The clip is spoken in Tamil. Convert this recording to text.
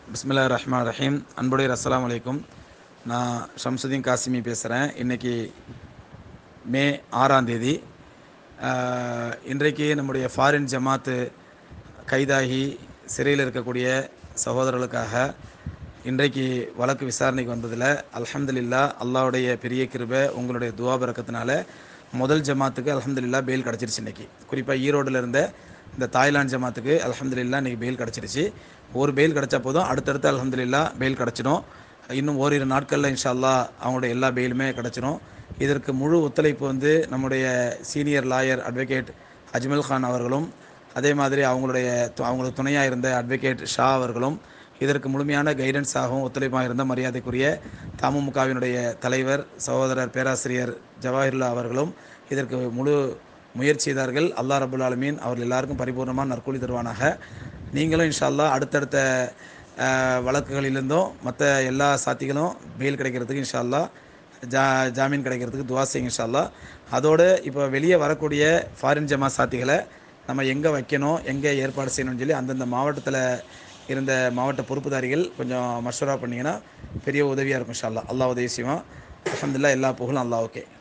பிஸ்மில்லா ரஹ்மான் ரஹீம் அன்புடைய அஸ்ஸலாமு அலைக்கும் நான் ஷம்சுதீன் காசிமி பேசுகிறேன் இன்றைக்கி மே ஆறாம் தேதி ஆஹ், இன்றைக்கு நம்முடைய ஃபாரின் ஜமாத்து கைதாகி சிறையில் இருக்கக்கூடிய சகோதரர்களுக்காக இன்றைக்கு வழக்கு விசாரணைக்கு வந்ததில் அல்ஹம்துலில்லா அல்லாஹ்வுடைய பெரிய கிருபை உங்களுடைய துவா பரக்கத்தினால முதல் ஜமாத்துக்கு அல்ஹம்துலில்லா பெயில் கிடச்சிருச்சு இன்னைக்கு குறிப்பாக ஈரோடில் இருந்த இந்த தாய்லாந்து ஜமாத்துக்கு அல்ஹம்துலில்லா இன்னைக்கு பெயில் கிடச்சிருச்சு ஒரு பெயில் கிடச்சா போதும் அடுத்தடுத்து அல்ஹம்துலில்லா பெயில் கிடச்சிடும் இன்னும் ஓரிரு நாட்களில் இன்ஷா அல்லாஹ் அவங்களுடைய எல்லா பெயிலுமே கிடச்சிரும் இதற்கு முழு ஒத்துழைப்பு வந்து நம்முடைய senior lawyer advocate Ajmal Khan அவர்களும் அதே மாதிரி அவங்களுடைய து- அவங்களுக்கு துணையாக இருந்த அட்வொகேட் ஷா அவர்களும் இதற்கு முழுமையான கைடன்ஸாகவும் ஒத்துழைப்பாக இருந்த மரியாதைக்குரிய தமுமுகவினுடைய தலைவர் சகோதரர் பேராசிரியர் ஜவாஹிர்லா அவர்களும் இதற்கு முழு முயற்சி செய்தார்கள் அல்லாஹ் ரபுல் ஆலமீன் அவர்கள் எல்லாருக்கும் பரிபூர்ணமான நற்கூலி தருவானாக நீங்களும் இன்ஷா அல்லாஹ் அடுத்தடுத்த அஹ், வழக்குகளிலிருந்தும் மற்ற எல்லா சாத்திகளும் பெயில் கிடைக்கிறதுக்கு இன்ஷா அல்லாஹ் ஜா ஜாமீன் கிடைக்கிறதுக்கு துவா செய்யுங்க இன்ஷா அல்லாஹ் அதோடு இப்போ வெளியே வரக்கூடிய ஃபாரின் ஜமா சாத்திகளை நம்ம எங்கே வைக்கணும் எங்கே ஏற்பாடு செய்யணும்னு சொல்லி அந்தந்த மாவட்டத்தில் இருந்த மாவட்ட பொறுப்புதாரிகள் கொஞ்சம் மஷூரா பண்ணிங்கன்னா பெரிய உதவியாக இருக்கும் இன்ஷா அல்லாஹ் அல்லாஹ் உதவி செய்வான் அல்ஹம்துலில்லாஹ் எல்லா புகழும் அல்லாஹ் ஓகே